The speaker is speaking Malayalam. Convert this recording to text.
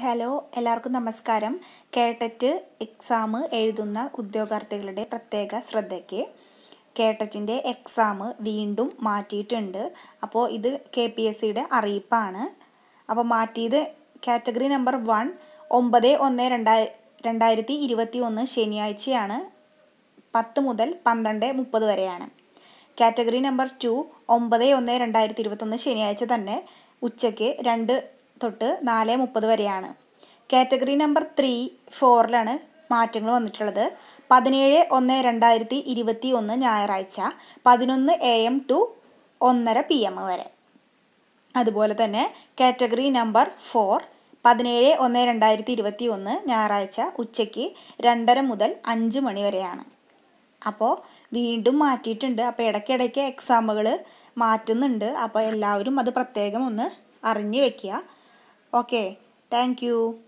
ഹലോ എല്ലാവർക്കും നമസ്കാരം കേട്ടറ്റ് എക്സാം എഴുതുന്ന ഉദ്യോഗാർത്ഥികളുടെ പ്രത്യേക ശ്രദ്ധയ്ക്ക് കേട്ടറ്റിൻ്റെ എക്സാം വീണ്ടും മാറ്റിയിട്ടുണ്ട് അപ്പോൾ ഇത് കെ പി എസ് സിയുടെ അറിയിപ്പാണ് അപ്പോൾ മാറ്റിയത് കാറ്റഗറി നമ്പർ വൺ ഒമ്പത് ഒന്ന് രണ്ടായി രണ്ടായിരത്തി ഇരുപത്തി ഒന്ന് ശനിയാഴ്ചയാണ് പത്ത് മുതൽ പന്ത്രണ്ട് മുപ്പത് വരെയാണ് കാറ്റഗറി നമ്പർ ടു ഒമ്പത് ഒന്ന് രണ്ടായിരത്തി ഇരുപത്തൊന്ന് ശനിയാഴ്ച തന്നെ ഉച്ചയ്ക്ക് രണ്ട് തൊട്ട് നാല് മുപ്പത് വരെയാണ് കാറ്റഗറി നമ്പർ ത്രീ ഫോറിലാണ് മാറ്റങ്ങൾ വന്നിട്ടുള്ളത് പതിനേഴ് ഒന്ന് രണ്ടായിരത്തി ഇരുപത്തി ഒന്ന് ഞായറാഴ്ച പതിനൊന്ന് എ എം ടു ഒന്നര പി എം വരെ അതുപോലെ തന്നെ കാറ്റഗറി നമ്പർ ഫോർ പതിനേഴ് ഒന്ന് രണ്ടായിരത്തി ഇരുപത്തി ഒന്ന് ഞായറാഴ്ച ഉച്ചയ്ക്ക് രണ്ടര മുതൽ അഞ്ച് മണി വരെയാണ് അപ്പോൾ വീണ്ടും മാറ്റിയിട്ടുണ്ട് അപ്പോൾ ഇടയ്ക്കിടയ്ക്ക് എക്സാമുകൾ മാറ്റുന്നുണ്ട് അപ്പോൾ എല്ലാവരും അത് പ്രത്യേകം ഒന്ന് അറിഞ്ഞു വെക്കുക ഓക്കെ താങ്ക്